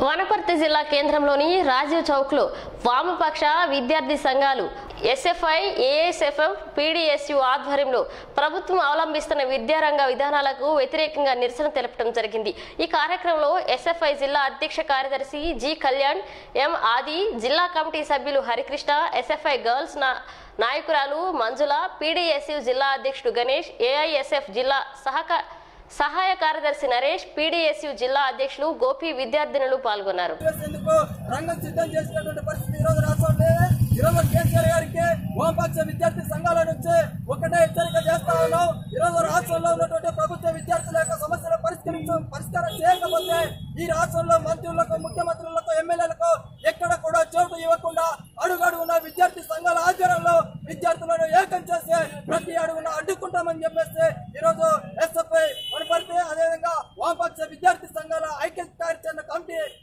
వనపర్తి జిల్లా కేంద్రంలోని రాజీవ్ చౌక్ లో వామపక్ష విద్యార్థి సంఘాలు ఎస్ఎఫ్ఐ ఏఎస్ఎఫ్ఎఫ్ పీడీఎస్యు ఆధ్వర్యంలో ప్రభుత్వం అవలంబిస్తున్న విద్యారంగ విధానాలకు వ్యతిరేకంగా నిరసన తెలపడం జరిగింది ఈ కార్యక్రమంలో ఎస్ఎఫ్ఐ జిల్లా అధ్యక్ష కార్యదర్శి జి కళ్యాణ్ ఎం ఆది జిల్లా కమిటీ సభ్యులు హరికృష్ణ ఎస్ఎఫ్ఐ గర్ల్స్ నా నాయకురాలు మంజుల పీడీఎస్యు జిల్లా అధ్యక్షుడు గణేష్ ఏఐఎస్ఎఫ్ జిల్లా సహక సహాయ కార్యదర్శి నరేష్ పీడీఎస్యు జిల్లా అధ్యక్షులు గోపి విద్యార్థినులు పాల్గొన్నారు చేసేందుకు రంగం సిద్ధం చేసినటువంటి పరిస్థితి ఈ రోజు రాష్ట్రంలో ఈ రోజు కేసీఆర్ గారికి వామపక్ష విద్యార్థి సంఘాల నుంచి ఒకటే హెచ్చరిక చేస్తా ఉన్నాం ఈ రోజు రాష్ట్రంలో ఉన్నటువంటి ప్రభుత్వ విద్యార్థుల యొక్క సమస్యలు పరిష్కరించ పరిష్కారం చేయకపోతే ఈ రాష్ట్రంలో మంత్రులకు ముఖ్యమంత్రులకు ఎమ్మెల్యేలకు ఎక్కడ కూడా చోటు ఇవ్వకుండా అడుగడుగున విద్యార్థి సంఘాల ఆధ్వర్యంలో విద్యార్థులను ఏకం చేసి ప్రతి అడుగున అడ్డుకుంటామని చెప్పేసి ఈ రోజు ఎస్ఎఫ్ఐ వనపర్తి అదేవిధంగా వామపక్ష విద్యార్థి సంఘాల ఐక్య కార్యాచరణ కమిటీ